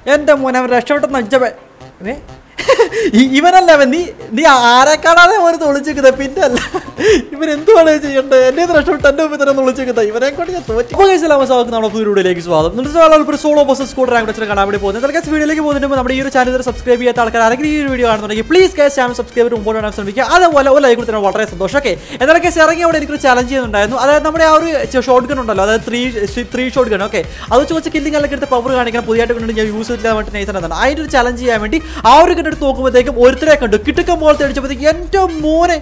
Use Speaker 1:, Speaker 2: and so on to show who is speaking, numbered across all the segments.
Speaker 1: എന്റെ മോനെ അവൻ രക്ഷപ്പെട്ടെന്ന് അഞ്ചവേ ഏ? ഇ- ഇവനല്ല അവൻ നീ നീ ആരെ കാണാതെ മോനെ ഒളിച്ചിരിക്കുന്നത് പിന്നെ അല്ല ഇവൻ എന്തുവാണ് ചെയ്യേണ്ടത് എന്നെ രക്ഷപ്പെട്ട് എന്റെ മുമ്പിൽ തന്നെ ഒളിച്ചിരിക്കുന്നത് ഇവനെ കൊണ്ട് ഞാൻ തോറ്റി അപ്പോൾ guys, എല്ലാവർക്കും സ്വാഗതം നമ്മുടെ പുതിയ വീഡിയോയിലേക്ക് സ്വാഗതം എന്നിട്ട് ആളുകൾ സോളോ ബസ് സ്കൂൾ റാങ്ക് വെച്ചിട്ട് കാണാൻ വേണ്ടി പോകുന്നത് എന്തൊക്കെ വീഡിയോയിലേക്ക് പോകുന്നതിന് മുമ്പ് നമ്മുടെ ഈ ഒരു ചാനൽ സബ്സ്ക്രൈബ് ചെയ്യാത്ത ആൾക്കാർ ആരെങ്കിലും ഈ ഒരു വീഡിയോ കാണുന്നുണ്ടെങ്കിൽ പ്ലീസ് കേസ് ചാനൽ സബ്സ്ക്രൈബ് ചെയ്ത് മുമ്പോട്ട് വരാൻ ശ്രമിക്കുക അതുപോലെ ഒരു ലൈക്ക് കൊടുത്തതിന് വളരെ സന്തോഷം ഓക്കെ എന്നാലും കേസ് ഇറങ്ങി അവിടെ എനിക്കൊരു ചലഞ്ച് ചെയ്യുന്നുണ്ടായിരുന്നു അതായത് നമ്മുടെ ആ ഒരു ഷോർട്ട് ഗൺ ഉണ്ടല്ലോ അതായത് three three shotgun okay അത് വെച്ച് കുറച്ച് കില്ലിംഗ് എല്ലാം എടുത്ത് പവർ കാണിക്കണം പുതിയതായിട്ട് കൊണ്ട് ഞാൻ യൂസ് ചെയ്തില്ല വേണ്ടി നൈസ് ആണ് അതിൻ്റെ ഒരു ചലഞ്ച് ചെയ്യാൻ വേണ്ടി ആ ഒരു ഗൺ എടുത്ത് നോക്കുമ്പോഴത്തേക്കും ഒരുത്തരെ കണ്ടു കിട്ടുക്കം പോലത്തെ അടിച്ചപ്പോഴത്തേക്ക് എൻ്റെ മോനെ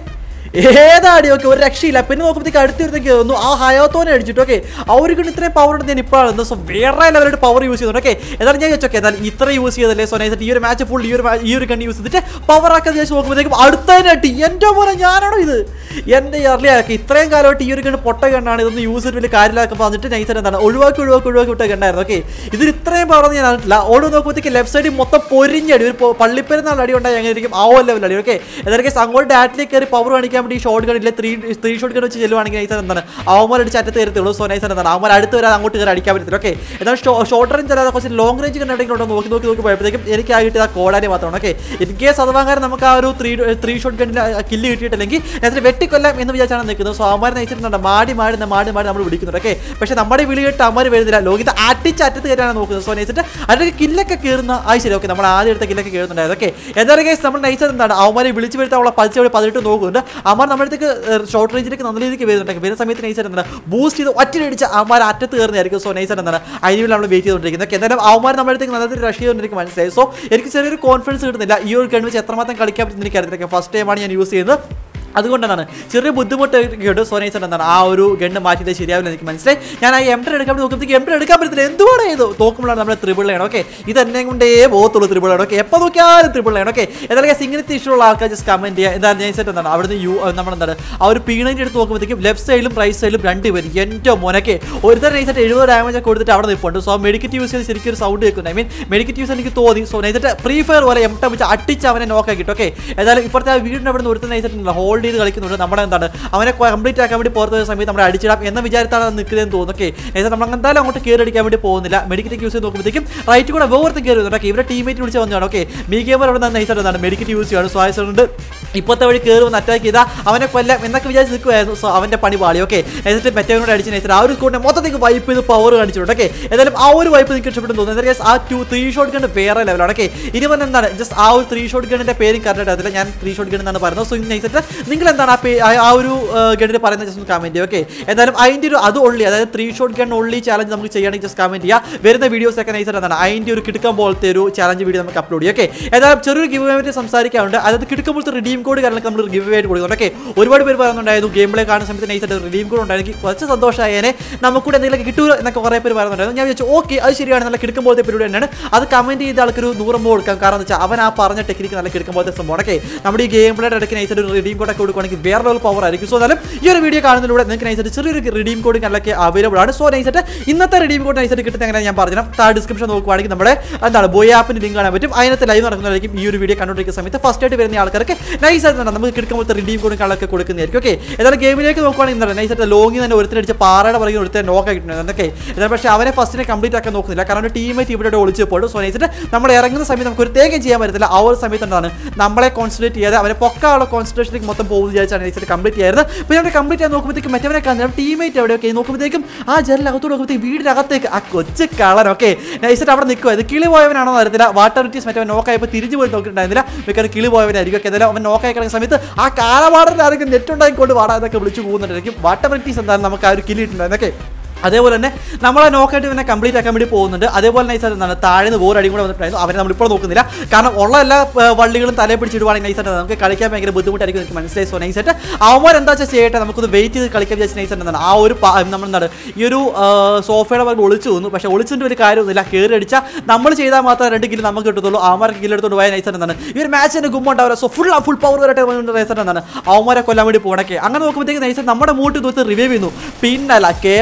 Speaker 1: ഏതാടി ഓക്കെ ഒരു രക്ഷയില്ല പിന്നെ നോക്കുമ്പോഴത്തേക്ക് അടുത്തിരുന്നേക്ക് തോന്നുന്നു ആ ഹയോത്തോനെ അടിച്ചിട്ട് ഓക്കെ അവർക്ക് ഇത്രയും പവർ ഉണ്ട് ഞാൻ ഇപ്പോഴാണ് സോ വേറെ ലെവലായിട്ട് പവർ യൂസ് ചെയ്യുന്നുണ്ട് ഓക്കെ എന്നാലും ഞാൻ ചോദിച്ചോക്കെ എന്നാൽ ഇത്ര യൂസ് ചെയ്തല്ലേ സോ നൈസായിട്ട് ഈ ഒരു മാച്ച് ഫുൾ ഈ ഒരു ma- ഈ ഒരു കണ്ണി യൂസ് ചെയ്തിട്ട് പവർ ആക്കാൻ വിചാരിച്ച് നോക്കുമ്പോഴത്തേക്കും അടുത്തതിനായിട്ട് എൻ്റെ പോലെ ഞാനാണോ ഇത് എൻ്റെ ഇയർലിയാക്കി ഇത്രയും കാലമായിട്ട് ഈ ഒരു കണ്ണ് പൊട്ട കണ്ണാണ് ഇതൊന്നും യൂസ് ചെയ്തിട്ട് വലിയ കാര്യമില്ലാക്കുമ്പോൾ വന്നിട്ട് നൈസായിട്ട് എന്താണ് ഒഴിവാക്കി ഒഴിവാക്കി ഒഴിവാക്കി വിട്ട കണ്ടായിരുന്നു ഓക്കെ ഇതിന് ഇത്രയും പവർ ഞാൻ അറിഞ്ഞിട്ടില്ല ഓട് നോക്കുമ്പോഴത്തേക്ക് ലെഫ്റ്റ് സൈഡിൽ മൊത്തം പൊരിഞ്ഞടി ഒരു പൊ- പള്ളിപ്പെരുന്നാൾ അടി ഉണ്ടായി അങ്ങനെ ഇരിക്കും ആ ഒരു ലെവൽ അടി ഓക്കെ ഏതൊക്കെ അങ്ങോട്ട് ഡാറ്റിലേക്ക് കയറി പവർ കാണിക്കാൻ വേണ്ടി ഷോർട്ട് ഗണില്ല ത്രീ ത്രീ ഷോർട്ട് ഗൺ വെച്ച് ചെല്ലുവാണെങ്കിൽ നൈസാർ എന്താണ് അവന്മാർ അടിച്ച് അറ്റത്ത് കയറത്തുള്ളൂ സോ നൈസാർ എന്താണ് അവന്മാർ അടുത്ത് വരാതെ അങ്ങോട്ട് കയറി അടിക്കാൻ പറ്റത്തില്ല ഓക്കെ എന്നാൽ ഷോർട്ട് റേഞ്ച് അല്ലാതെ കുറച്ച് ലോങ് റേഞ്ച് കണ്ട് എവിടെയെങ്കിലും ഉണ്ടോ എന്ന് നോക്കി നോക്കി നോക്കി പോയപ്പോഴത്തേക്കും എനിക്ക് ആ കിട്ടിയത് ആ കോടാരി മാത്രമാണ് ഓക്കെ ഇൻ കേസ് അഥവാ കാര്യം നമുക്ക് ആ ഒരു ത്രീ ത്രീ ഷോട്ട് ഗണ്ണിൽ കില്ല് കിട്ടിയിട്ടില്ലെങ്കിൽ അതിന് വെട്ടിക്കൊല്ലാം എന്ന് വിചാരിച്ചാണ് നിൽക്കുന്നത് സോ അവന്മാർ നയിച്ചിട്ടുണ്ട് മാടി മാടി മാടി മാടി നമ്മൾ വിളിക്കുന്നുണ്ട് ഓക്കെ പക്ഷേ നമ്മുടെ വിളി കേട്ട് അവന്മാർ വരുന്നില്ല ലോകിത്ത് അട്ടിച്ച് അറ്റത്ത് കയറ്റാണ് നോക്കുന്നത് സോ നയിച്ചിട്ട് അതിലേക്ക് കില്ലൊക്കെ കയറുന്ന ആ ശരി ഓക്കെ നമ്മൾ ആദ്യം എടുത്ത കില്ലൊക്കെ കയറുന്നുണ്ടായത് ഓക്കെ എന്തായാലും കേസ് നമ്മൾ നയിച്ചത് എന്താണ് അവന്മാരെ വിളിച്ച് വരുത്താൻ അവളെ പതിച്ച് അവിടെ പതിട്ട് നോക്കുന്നുണ്ട് അവന്മാർ നമ്മുടെ അടുത്തേക്ക് ഷോർട്ട് റേഞ്ചിലേക്ക് നല്ല രീതിക്ക് വരുന്നുണ്ട് വരുന്ന സമയത്ത് നൈസർ എന്താണ് ബൂസ്റ്റ് ചെയ്ത് ഒറ്റയടിച്ച് അവന്മാർ അറ്റത്ത് കയറുന്നതായിരിക്കും സോ നൈസർ എന്താണ് അതിന് വേണ്ടി നമ്മൾ വെയിറ്റ് ചെയ്തുകൊണ്ടിരിക്കുന്നത് ഓക്കെ എന്തായാലും അവന്മാർ നമ്മുടെ അടുത്തേക്ക് നല്ല രീതിയിൽ റഷ് ചെയ്തുകൊണ്ടിരിക്കും മനസ്സിലായി സോ എനിക്ക് ചെറിയൊരു കോൺഫിഡൻസ് കിട്ടുന്നില്ല ഈ ഒരു ഗൺ വെച്ച് എത്രമാത്രം കളിക്കാൻ പറ്റുന്ന എനിക്കറിയില്ല ഫസ്റ്റ് ടൈമാണ് ഞാൻ യൂസ് ചെയ്യുന്നത് അതുകൊണ്ടാണ് ചെറിയ ബുദ്ധിമുട്ട് കേട്ടു സോനൈസൺ എന്താണ് ആ ഒരു ഗണ്ണ് മാറ്റിയിട്ട് ശരിയാവില്ല എനിക്ക് മനസ്സിലായി ഞാൻ ആ എം ടെൻ എടുക്കാൻ വേണ്ടി നോക്കുമ്പോഴത്തേക്ക് എം ടെൻ എടുക്കാൻ പറ്റത്തില്ല എന്തുവാണ് ഇത് നോക്കുമ്പോഴാണ് നമ്മുടെ ത്രിപിൾ ലൈൻ ഓക്കെ ഇത് എന്നെ കൊണ്ടേ പോകത്തുള്ളൂ ത്രിപിൾ ലൈൻ ഓക്കെ എപ്പോൾ നോക്കിയാലും ത്രിപിൾ ലൈൻ ഓക്കെ എന്തായാലും ഇങ്ങനത്തെ ഇഷ്ടമുള്ള ആൾക്കാർ ജസ്റ്റ് കമന്റ് ചെയ്യുക എന്തായാലും ഞാൻ സെറ്റ് എന്താണ് അവിടുന്ന് യു നമ്മളെന്താണ് ആ ഒരു പീണിൻ്റെ എടുത്ത് നോക്കുമ്പോഴത്തേക്കും ലെഫ്റ്റ് സൈഡിലും റൈറ്റ് സൈഡിലും രണ്ട് പേര് എൻ്റെ മോനൊക്കെ ഒരുത്തരം നൈസായിട്ട് എഴുപത് ഡാമേജ് ഒക്കെ കൊടുത്തിട്ട് അവിടെ നിൽപ്പുണ്ട് സോ മെഡിക്കറ്റ് യൂസ് ചെയ്ത് ശരിക്കും ഒരു സൗണ്ട് കേൾക്കുന്നു ഐ മീൻ മെഡിക്കറ്റ് യൂസ് എനിക്ക് തോന്നി സോ നൈസായിട്ട് ഫ്രീ ഫയർ പോലെ എം വെച്ച് അടിച്ച് അവനെ നോക്കാൻ കിട്ടും ഓക്കെ ഏതായാലും ഇപ്പോഴത്തെ ആ വീടിൻ്റെ അവിടെ നിന്ന് ഒരുത്തരം നൈസായിട്ട് ഹോൾഡ് ചെയ്ത് കളിക്കുന്നുണ്ട് നമ്മുടെ എന്താണ് അവനെ കംപ്ലീറ്റ് ആക്കാൻ വേണ്ടി പുറത്ത് വരുന്ന സമയത്ത് നമ്മുടെ അടിച്ചിടാം എന്ന വിചാരത്താണ് നിൽക്കുന്നതെന്ന് തോന്നുന്നു ഓക്കെ ഏതായാലും നമ്മൾ എന്തായാലും അങ്ങോട്ട് കയറി അടിക്കാൻ വേണ്ടി പോകുന്നില്ല മെഡിക്കറ്റ് യൂസ് ചെയ്ത് നോക്കുമ്പോഴത്തേക്കും റൈറ്റ് കൂടെ വേർത്ത് കയറി വരുന്നുണ്ട് ഓക്കെ ഇവരുടെ ടീമേറ്റ് വിളിച്ച് വന്നതാണ് ഓക്കെ മീ ഗെയിമർ അവിടെ നിന്ന് നൈസായിട്ട് എന്താണ് മെഡിക്കറ്റ് യൂസ് ചെയ്യാണ് സോ ആയതുകൊണ്ട് ഇപ്പോഴത്തെ വഴി കയറി വന്ന് അറ്റാക്ക് ചെയ്താൽ അവനെ കൊല്ലാം എന്നൊക്കെ വിചാരിച്ച് നിൽക്കുമായിരുന്നു സോ അവൻ്റെ പണി പാളി ഓക്കെ എന്നിട്ട് മറ്റവനോട് അടിച്ച് നൈസായിട്ട് ആ ഒരു സ്കൂട്ടിനെ മൊത്തത്തേക്ക് വൈപ്പ് ചെയ്ത് പവർ കാണിച്ചിട്ടുണ്ട് ഓക്കെ ഏതായാലും ആ ഒരു വൈപ്പ് നിങ്ങൾക്ക് ഇഷ്ടപ്പെട്ടു തോന്നുന്നു എന്തായാലും ആ ടു ത്രീ ഷോട്ട് ഗൺ വേറെ ലെവലാണ് ഓക്കെ ഇനി പറഞ്ഞ എന്താണ് ജസ്റ്റ് ആ ഒരു ത്രീ ഷോട്ട് ഗണ്ണിന്റെ പേരും കറക്റ്റ് അതില്ല ഞാൻ ത്രീ ഷോട്ട് ഗൺ എന്നാണ് പറയുന്നത് സോ നൈസായിട്ട് നിങ്ങൾ എന്താണ് ആ പേ ആ- ആ ഒരു ഗണ്ണിന് പറയുന്നത് ജസ്റ്റ് ഒന്ന് കമന്റ് ചെയ്യുക ഓക്കെ എന്തായാലും അതിൻ്റെ ഒരു അത് ഒള്ളി അതായത് three shotgun only challenge നമുക്ക് ചെയ്യുകയാണെങ്കിൽ ജസ്റ്റ് കമന്റ് ചെയ്യുക വരുന്ന വീഡിയോസ് ഒക്കെ നൈസായിട്ട് എന്താണ് അതിൻ്റെ ഒരു കിടക്കാൻ പോലത്തെ ഒരു ചാലഞ്ച് വീഡിയോ നമുക്ക് അപ്ലോഡ് ചെയ്യാം ഓക്കെ ഏതായാലും ചെറിയൊരു ഗിവ് വേണ്ടി സംസാരിക്കാറുണ്ട് അതായത് കിടക്കുമ്പോഴത്തെ റിഡീം കോഡ് കാര്യങ്ങളൊക്കെ നമ്മൾ ഗിവ് ആയിട്ട് കൊടുക്കുന്നുണ്ട് ഓക്കെ ഒരുപാട് പേര് പറയുന്നുണ്ടായിരുന്നു ഗെയിം പ്ലേ കാണുന്ന സമയത്ത് നൈസായിട്ട് റിഡീം കോഡ് ഉണ്ടായിരുന്നു എനിക്ക് കുറച്ച് സന്തോഷമായേനെ നമുക്കൂടെ എന്തെങ്കിലും കിട്ടൂല എന്നൊക്കെ കുറേ പേര് പറയുന്നുണ്ടായിരുന്നു ഞാൻ വിചാരിച്ചു ഓക്കെ അത് ശരിയാണ് നല്ല കിടക്കും പോലത്തെ പരിപാടി തന്നെയാണ് അത് കമന്റ് ചെയ്ത ആൾക്കൊരു നൂറമ്പോ കൊടുക്കാം കാരണം എന്താ വെച്ചാൽ അവൻ ആ പറഞ്ഞ ടെക്നിക്ക് നല്ല കിടക്കും പോലത്തെ സംഭവം ഓക്കെ നമ്മുടെ ഈ ഗെയിം പ്ലേയുടെ ഇടയ്ക്ക് നൈസായിട്ട് ഒരു റിഡീം കോഡ് ഒക്കെ കൊടുക്കുകയാണെങ്കിൽ വേറെ ലെവൽ പവർ ആയിരിക്കും സോ എന്നാലും ഈ ഒരു വീഡിയോ കാണുന്നതിലൂടെ നിങ്ങൾക്ക് നൈസായിട്ട് ചെറിയൊരു റിഡീം കോഡ് കാര്യങ്ങളൊക്കെ അവൈലബിൾ ആണ് സോ നൈസായിട്ട് ഇന്നത്തെ റിഡീം കോഡ് നൈസായിട്ട് കിട്ടുന്ന എങ്ങനെ ഞാൻ പറഞ്ഞു താഴെ ഡിസ്ക്രിപ്ഷൻ നോക്കുവാണെങ്കിൽ നമ്മുടെ എന്താണ് ബോയ് ആപ്പിന്റെ ലിങ്ക് കാണാൻ പറ്റും അതിനകത്ത് ലൈവ് നടക്കുന്നതായിരിക്കും ഈ ഒരു വീഡിയോ കണ്ടുകൊണ്ടിരിക്കുന്ന സമയത്ത് ഫസ്റ്റ് ആയിട്ട് വരുന്ന ആൾക്കാർക്ക് നൈസായിട്ട് നമുക്ക് കിടക്കുമ്പോഴത്തെ റിഡീം കോഡും കളൊക്കെ കൊടുക്കുന്നതായിരിക്കും ഓക്കെ ഏതായാലും ഗെയിമിലേക്ക് നോക്കുവാണെങ്കിൽ എന്താണ് നൈസായിട്ട് ലോങ്ങിൽ തന്നെ ഒരുത്തരടിച്ച് പാറയുടെ പറയുന്ന ഒരുത്തരെ നോക്കാൻ കിട്ടുന്നത് എന്നൊക്കെ എന്നാൽ പക്ഷേ അവനെ ഫസ്റ്റിനെ കംപ്ലീറ്റ് ആക്കാൻ നോക്കുന്നില്ല കാരണം ഒരു ടീമേറ്റ് ഇവിടെ ഒളിച്ച് പോയിട്ട് സോ നൈസായിട്ട് നമ്മൾ ഇറങ്ങുന്ന സമയത്ത് നമുക്ക് ഒരു തേകം ചെയ്യാൻ പറ്റത്തില്ല ആ ഒരു സമയത്ത് എന്താണ് നമ്മളെ കോൺസെൻട്രേറ്റ് ചെയ്യാതെ അവനെ പൊക്കാനുള്ള കോൺസെൻട്രേഷനിലേക്ക് മൊത്തം പോകുന്നത് വിചാരിച്ചാണ് നൈസായിട്ട് കംപ്ലീറ്റ് ചെയ്യാറ് അപ്പോൾ ഞാൻ കംപ്ലീറ്റ് ചെയ്യാൻ നോക്കുമ്പോഴത്തേക്കും മറ്റവനെ കാണുന്നത് ടീമേറ്റ് എവിടെയൊക്കെ നോക്കുമ്പോഴത്തേക്കും ആ ജനലകത്തോട് നോക്കുമ്പോഴത്തേക്ക് വീടിനകത്തേക്ക് ആ കൊച്ചു കളർ ഓക്കെ നൈസായിട്ട് അവിടെ നിൽക്കുക ഇത് കിളി പോയവനാണോ എന്ന് അറിയത്തില്ല വാട്ടർ റിറ്റീസ് മറ്റവൻ നോക്കായപ്പോൾ തിരിച്ചു പോയി നോക്കിയിട്ടുണ്ടായിരുന്നില്ല മിക്കവാറും കിളി പോയവനായിരിക്കും ഒക്കെ എന്തായാലും അവൻ നോക്കായി കിടക്കുന്ന സമയത്ത് ആ കാലപാടിൽ ആരെങ്കിലും നെറ്റ് ഉണ്ടാക്കിക്കൊണ്ട് വാടാ എന്നൊക്കെ വിളിച്ചു പോകുന്നുണ്ടായിരിക്കും വാട്ടർ റിറ്റീസ് എന്തായാലും നമുക്ക് ആ ഒരു കിളി ഇട്ടുണ്ടായിരുന്നൊക്കെ അതേപോലെ തന്നെ നമ്മളെ നോക്കായിട്ട് ഇവനെ കംപ്ലീറ്റ് ആക്കാൻ വേണ്ടി പോകുന്നുണ്ട് അതേപോലെ നൈസായിട്ട് എന്താണ് താഴെ നിന്ന് വേറെ അടിയും കൂടെ വന്നിട്ടുണ്ടായിരുന്നു അവരെ നമ്മളിപ്പോൾ നോക്കുന്നില്ല കാരണം ഉള്ള എല്ലാ ഏ, വള്ളികളും തലയെ പിടിച്ചിടുവാണെങ്കിൽ നൈസായിട്ട് നമുക്ക് കളിക്കാൻ ഭയങ്കര ബുദ്ധിമുട്ടായിരിക്കും എനിക്ക് മനസ്സിലായി സോ നൈസായിട്ട് അവന്മാർ എന്താ വെച്ചാൽ ചെയ്യട്ടെ നമുക്കൊന്ന് വെയിറ്റ് ചെയ്ത് കളിക്കാൻ വിചാരിച്ച നൈസായിട്ട് എന്താണ് ആ ഒരു പാ- നമ്മളെന്താണ് ഈ ഒരു ആ, സോഫയുടെ ഭാഗം ഒളിച്ചു വന്നു പക്ഷേ ഒളിച്ചിട്ട് ഒരു കാര്യമൊന്നുമില്ല കയറി അടിച്ചാൽ നമ്മൾ ചെയ്താൽ മാത്രമേ രണ്ട് കിലോ നമുക്ക് കിട്ടത്തുള്ളൂ അവന്മാർക്ക് കിലോ എടുത്തോണ്ട് പോയ നൈസായിട്ട് എന്താണ് ഈ ഒരു മാച്ചിന് ഗുമ്മ ഉണ്ടാവില്ല സോ ഫുൾ ഫുൾ പവർ വരട്ടെ നൈസായിട്ട് എന്താണ് അവന്മാരെ കൊല്ലാൻ വേണ്ടി പോകണക്കെ അങ്ങനെ നോക്കുമ്പോഴത്തേക്ക് നൈസായിട്ട് നമ്മുടെ മൂട്ട് തൂത്ത് റിവൈവ് ചെയ്യുന്നു പിന്നല്ല കേരള വല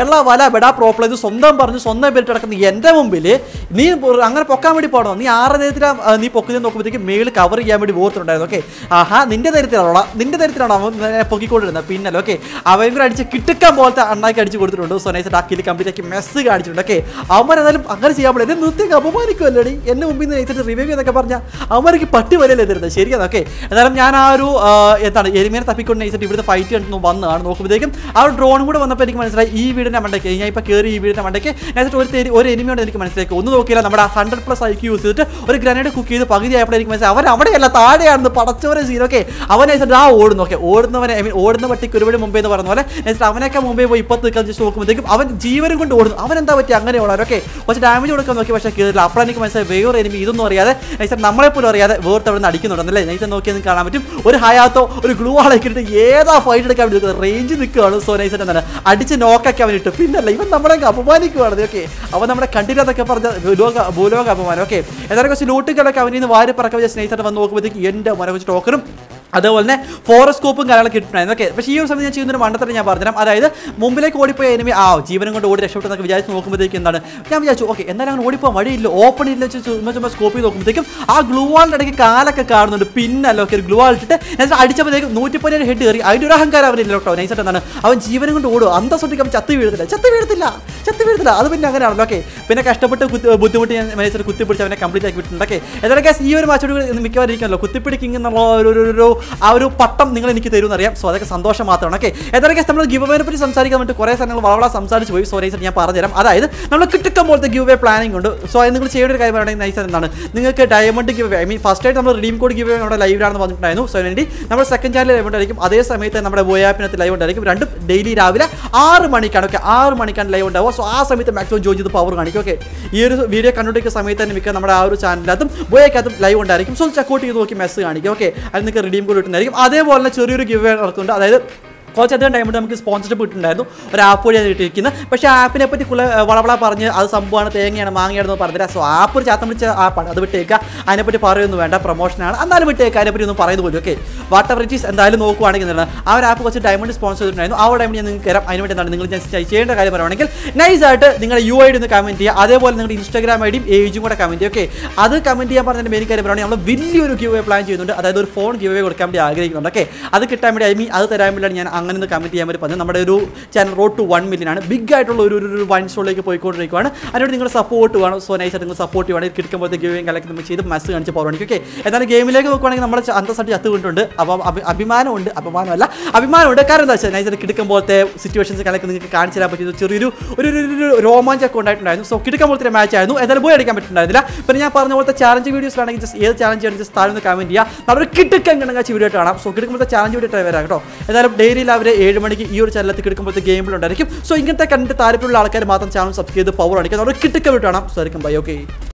Speaker 1: ബെഡാ പ്രോപ്ലൈസ് സ്വന്തം പറഞ്ഞ് സ്വന്തം പേരിട്ട് കിടക്കുന്ന എൻ്റെ മുമ്പിൽ നീ പൊ- അങ്ങനെ പൊക്കാൻ വേണ്ടി പോകണോ നീ ആറ് നേരത്തിലാണ് നീ പൊക്കുന്നത് നോക്കുമ്പോഴത്തേക്ക് മേളിൽ കവർ ചെയ്യാൻ വേണ്ടി ഓർത്തുണ്ടായിരുന്നു ഓക്കെ ആഹാ നിന്റെ തരത്തിലാണോ നിന്റെ തരത്തിലാണോ അവൻ നിന്നെ പൊക്കിക്കൊണ്ടിരുന്നത് പിന്നല്ലോ ഓക്കെ അവൻ കൂടെ അടിച്ച് കിട്ടുക്കാൻ പോലത്തെ അണ്ണാക്കി അടിച്ച് കൊടുത്തിട്ടുണ്ട് സോ നൈസ് ഡാക്കിൽ കംപ്ലീറ്റ് ആക്കി മെസ്സ് കാണിച്ചിട്ടുണ്ട് ഓക്കെ അവന്മാർ ഏതായാലും അങ്ങനെ ചെയ്യാൻ പാടില്ല എന്നെ നിർത്തിയൊക്കെ അപമാനിക്കുമല്ലോടി എന്നെ മുമ്പിൽ നിന്ന് നയിച്ചിട്ട് റിവ്യൂ എന്നൊക്കെ പറഞ്ഞാൽ അവന്മാർക്ക് പട്ടി വരെയല്ലേ തരുന്നത് ശരിയാണ് ഓക്കെ ഏതായാലും ഞാൻ ആ ഒരു ആ, എന്താണ് എരുമേനെ തപ്പിക്കൊണ്ട് നയിച്ചിട്ട് ഇവിടുത്തെ ഫൈറ്റ് കണ്ടു വന്നതാണ് നോക്കുമ്പോഴത്തേക്കും ആ ഒരു ഡ്രോണും കൂടെ വന്നപ്പോൾ എനിക്ക് മനസ്സിലായി ഈ വീടിൻ്റെ മണ്ടയ്ക്ക് ഞാൻ ഇപ്പോൾ കയറി ഈ വീടിൻ്റെ മണ്ടയ്ക്ക് നയിച്ചിട്ട് ഒരു തെരി- ഒരു എനിമിയോട് എനിക്ക് മനസ്സിലാക്കി ഒന്ന് നോക്കിയില്ല നമ്മുടെ ഹൺഡ്രഡ് പ്ലസ് ഐക്യു യൂസ് ചെയ്തിട്ട് ഒരു ഗ്രനേഡ് കുക്ക് ചെയ്ത് പകുതി ആയപ്പോൾ എനിക്ക് മനസ്സിലായി അവൻ അവിടെയല്ല താഴെയാണെന്ന് പടച്ചവരെ സീൻ ഓക്കെ അവൻ നയിച്ചിട്ട് ആ ഓടുന്നു ഓക്കെ ഓടുന്നവനെ ഐ മീൻ ഓടുന്ന പട്ടിക്ക് ഒരുപാട് മുമ്പേ എന്ന് പറഞ്ഞ പോലെ നയിച്ചിട്ട് അവനൊക്കെ മുമ്പേ പോയി ഇപ്പത്ത് നിൽക്കാൻ ജസ്റ്റ് നോക്കുമ്പോഴത്തേക്കും അവൻ ജീവനും കൊണ്ട് ഓടുന്നു അവൻ എന്താ പറ്റി അങ്ങനെ ഓടാൻ ഓക്കെ കുറച്ച് ഡാമേജ് കൊടുക്കാൻ നോക്കി പക്ഷേ കയറില്ല അപ്പോൾ എനിക്ക് മനസ്സിലായി വേറെ എനിമി ഇതൊന്നും അറിയാതെ നൈസർ നമ്മളെ പോലും അറിയാതെ വേർത്ത് അവിടെ നിന്ന് അടിക്കുന്നുണ്ടെന്നല്ലേ നൈസർ നോക്കിയാൽ നിങ്ങൾക്ക് കാണാൻ പറ്റും ഒരു ഹയാത്തോ ഒരു ഗ്ലൂ ആളൊക്കെ ഇട്ട് ഏതാ ഫൈറ്റ് എടുക്കാൻ വേണ്ടി നിൽക്കുന്നത് റേഞ്ച് നിൽക്കുകയാണ് സോ നൈസർ എന്താണ് അടിച്ച് നോക്കൊക്കെ അവൻ ഇട്ടു പിന്നല്ല ഇവൻ നമ്മളെ അപമാനിക്കുവാണ് ഓക്കെ അവൻ നമ്മുടെ കണ്ടില്ലെന്നൊക്കെ പറഞ്ഞ ഭൂലോക ഭൂലോക അപമാനം ഓക്കെ ഏതായാലും കുറച്ച് ലൂട്ടുകളൊക്കെ അവനിൽ നിന്ന് വാരി പറക്കാൻ വെച്ച നൈസർ വന്ന് നോക്കുമ്പോഴത്തേക്ക് എൻ്റെ മന കുറച്ച് ടോക്കറും അതുപോലെ തന്നെ ഫോറസ്കോപ്പും കാര്യങ്ങളൊക്കെ കിട്ടുന്നുണ്ടായിരുന്നു ഓക്കെ പക്ഷേ ഈ ഒരു സമയത്ത് ഞാൻ ചെയ്യുന്നൊരു മണ്ടത്തരം ഞാൻ പറഞ്ഞുതരാം അതായത് മുമ്പിലേക്ക് ഓടിപ്പോയ എനിമി ആ ജീവനം കൊണ്ട് ഓടി രക്ഷപ്പെട്ടെന്നൊക്കെ വിചാരിച്ച് നോക്കുമ്പോഴത്തേക്ക് എന്താണ് ഞാൻ വിചാരിച്ചു ഓക്കെ എന്തായാലും അങ്ങനെ ഓടിപ്പോകാൻ വഴിയില്ല ഓപ്പൺ ഇല്ല വെച്ച് ചുമ്മാ ചുമ്മാ സ്കോപ്പ് ചെയ്ത് നോക്കുമ്പോഴത്തേക്കും ആ ഗ്ലൂ വാളിൻ്റെ ഇടയ്ക്ക് കാലൊക്കെ കാണുന്നുണ്ട് പിന്നല്ല ഓക്കെ ഒരു ഗ്ലൂ വാൾ ഇട്ടിട്ട് ഞാൻ അടിച്ചപ്പോഴത്തേക്കും നൂറ്റി പതിനേഴ് ഹെഡ് കയറി അതിൻ്റെ ഒരു അഹങ്കാരം അവനില്ല കേട്ടോ നൈസായിട്ട് എന്താണ് അവൻ ജീവനം കൊണ്ട് ഓടും അന്തസ്സൊട്ടിക്ക് അവൻ ചത്ത് വീഴത്തില്ല ചത്ത് വീഴത്തില്ല ചത്ത് വീഴത്തില്ല അത് പിന്നെ അങ്ങനെയാണല്ലോ ഓക്കെ പിന്നെ കഷ്ടപ്പെട്ട് കുത്തി ബുദ്ധിമുട്ട് ഞാൻ മനസ്സിൽ കുത്തിപ്പിടിച്ച് അവനെ കംപ്ലീറ്റ് ആക്കി വിട്ടിട്ടുണ്ട് ഓക്കെ ഏതായാലും guys, ഈ ഒരു മാച്ചോട് മിക്കവാറും ഇരിക്കുമല്ലോ കുത്തിപ്പിടിക്കിങ് എന്നുള്ള ഒരു ഒരു- ഒരു ആ ഒരു പട്ടം നിങ്ങൾ എനിക്ക് തരുമെന്ന് അറിയാം സോ അതൊക്കെ സന്തോഷം മാത്രമാണ് ഓക്കെ ഏതായാലും guys, നമ്മൾ ഗിവ് അവേനെ പറ്റി സംസാരിക്കാൻ വേണ്ടി കുറേ സ്ഥലങ്ങൾ വളരെ സംസാരിച്ച് പോയി സോ നൈസർ ഞാൻ പറഞ്ഞുതരാം അതായത് നമ്മൾ കിട്ടുക്കം പോലത്തെ ഗിവ് അവേ പ്ലാനിംഗ് ഉണ്ട് സോ അത് നിങ്ങൾ ചെയ്യേണ്ട ഒരു കാര്യം പറയുന്നത് നൈസർ എന്താണ് നിങ്ങൾക്ക് diamond give I mean first ആയിട്ട് നമ്മൾ റിഡീം കോഡ് ഗിവ് നമ്മുടെ ലൈവിലാണെന്ന് പറഞ്ഞിട്ടുണ്ടായിരുന്നു സോ വേണ്ടി നമ്മൾ സെക്കൻഡ് ചാനൽ ലൈവ് ഉണ്ടായിരിക്കും അതേ സമയത്ത് നമ്മുടെ ബോയാപ്പിനകത്ത് ലൈവ് ഉണ്ടായിരിക്കും രണ്ടും ഡെയിലി രാവിലെ ആറ് മണിക്കാണ് ഓക്കെ ആറ് മണിക്കാണ് ലൈവ് ഉണ്ടാവുക സോ ആ സമയത്ത് മാക്സിമം ജോയിൻ ചെയ്ത് പവർ കാണിക്കും ഓക്കെ ഈ ഒരു വീഡിയോ കണ്ടുകൊണ്ടിരിക്കുന്ന സമയത്ത് തന്നെ മിക്ക നമ്മുടെ ആ ഒരു ചാനലിനകത്തും ബോയക്കകത്തും ലൈവ് ഉണ്ടായിരിക്കും സോ ചെക്കൗട്ട് ചെയ്ത് നോക്കി മെസ്സ് കാണിക്കും ഓക്കെ അത് നിങ്ങൾക്ക് റിഡീം കോഡ് കിട്ടുന്നതായിരിക്കും അതേപോലെ തന്നെ ചെറിയൊരു ഗിവ് നടക്കുന്നുണ്ട് അതായത് കുറച്ചധികം ടൈം നമുക്ക് സ്പോൺസർഷിപ്പ് കിട്ടുന്നുണ്ടായിരുന്നു ഒരു ആപ്പ് വഴി ഇട്ടിരിക്കുന്നത് പക്ഷേ ആ ആപ്പിനെ പറ്റി കുല വളവള പറഞ്ഞ് അത് സംഭവമാണ് തേങ്ങയാണ് മാങ്ങയാണെന്ന് പറഞ്ഞില്ല സോ ആപ്പ് ഒരു ചാത്തം പിടിച്ച ആപ്പാണ് അത് വിട്ടേക്കുക അതിനെപ്പറ്റി പറയുമൊന്നും വേണ്ട പ്രൊമോഷനാണ് എന്നാലും വിട്ടേക്കുക അതിനെപ്പറ്റി ഒന്നും പറയുന്നത് പോലും okay whatever it is എന്തായാലും നോക്കുവാണെങ്കിൽ എന്താണ് ആ ഒരു ആപ്പ് കുറച്ച് ഡയമണ്ട് സ്പോൺസർ ചെയ്തിട്ടുണ്ടായിരുന്നു ആ ഒരു ഡയമണ്ട് ഞാൻ നിങ്ങൾക്ക് തരാം അതിനുവേണ്ടി എന്താണ് നിങ്ങൾ just ചെയ്യേണ്ട കാര്യം പറയുവാണെങ്കിൽ നൈസ് ആയിട്ട് നിങ്ങളുടെ യു ഐ ഡി ഒന്ന് കമൻറ്റ് ചെയ്യുക അതേപോലെ നിങ്ങളുടെ ഇൻസ്റ്റാഗ്രാം ഐ ഡിയും ഏജും കൂടെ കമൻറ്റ് ചെയ്യുക ഓക്കെ അത് കമൻറ്റ് ചെയ്യാൻ പറഞ്ഞതിൻ്റെ മെയിൻ കാര്യം പറയുകയാണെങ്കിൽ നമ്മൾ വലിയൊരു ഗിവ് അവേ പ്ലാൻ ചെയ്യുന്നുണ്ട് അതായത് ഒരു ഫോൺ ഗിവ് അവേ കൊടുക്കാൻ വേണ്ടി ആഗ്രഹിക്കുന്നുണ്ട് ഓക്കെ അത് കിട്ടാൻ വേണ്ടി ഐ മീൻ അത് തരാൻ വേണ്ടിയാണ് ഞാൻ അങ്ങനെ ഒന്ന് കമൻറ്റ് ചെയ്യാൻ വേണ്ടി പറഞ്ഞത് നമ്മുടെ ഒരു channel road to one million ആണ് ബിഗ് ആയിട്ടുള്ള ഒരു ഒരു വൺ ഷോയിലേക്ക് പോയിക്കൊണ്ടിരിക്കുകയാണ് അതിനോട് നിങ്ങൾ സപ്പോർട്ട് വേണം സോ നൈസായിട്ട് നിങ്ങൾ സപ്പോർട്ട് വേണം കിടക്കുമ്പോഴത്തെ ഗിവ് കലക്കി നമ്മൾ ചെയ്ത് മെസ്സ് കാണിച്ച് പോകണം ഓക്കെ എന്നാലും ഗെയിമിലേക്ക് നോക്കുവാണെങ്കിൽ നമ്മുടെ അന്തസ്സായിട്ട് ചത്ത് വീണിട്ടുണ്ട് അപ്പം അഭി- അഭിമാനമുണ്ട് അപമാനമല്ല അഭിമാനമുണ്ട് കാരണം എന്താ വെച്ചാൽ നൈസായിട്ട് കിടക്കുമ്പോഴത്തെ സിറ്റുവേഷൻസ് കലക്കി നിങ്ങൾക്ക് കാണിച്ചു തരാൻ പറ്റിയത് ചെറിയൊരു ഒരു ഒരു- ഒരു രോമാഞ്ചൊക്കെ ഉണ്ടായിട്ടുണ്ടായിരുന്നു സോ കിടക്കുമ്പോഴത്തെ മാച്ച് ആയിരുന്നു ഏതായാലും പോയി അടിക്കാൻ പറ്റുന്നുണ്ടായിരുന്നില്ല പിന്നെ ഞാൻ പറഞ്ഞ പോലത്തെ ചാലഞ്ച് വീഡിയോസിലാണെങ്കിൽ ജസ്റ്റ് ഏത് ചാലഞ്ച് ആണ് ജസ്റ്റ് താഴെ കമൻറ്റ് ചെയ്യുക നല്ലൊരു കിടക്കാൻ കണക്കാച്ച് വീഡിയോ കാണാം സോ കിടക്കുമ്പോഴത്തെ ചാലഞ്ച് വീഡിയോ ട്രൈ വരാം കേട്ടോ ഏതായാലും ഡെയിലി അവർ ഏഴ് മണിക്ക് ഈ ഒരു ചാനലത്തിൽ കിടക്കുമ്പോഴത്തെ ഗെയിമിലുണ്ടായിരിക്കും സോ ഇങ്ങനത്തെ കണ്ടിട്ട് താല്പര്യമുള്ള ആൾക്കാർ മാത്രം ചാനൽ സബ്സ്ക്രൈബ് ചെയ്ത് പവർ അടിക്കുക നല്ലൊരു കിടക്ക വീഡിയോ കാണാം സോ ആയിരിക്കും ബൈ ഓക്കെ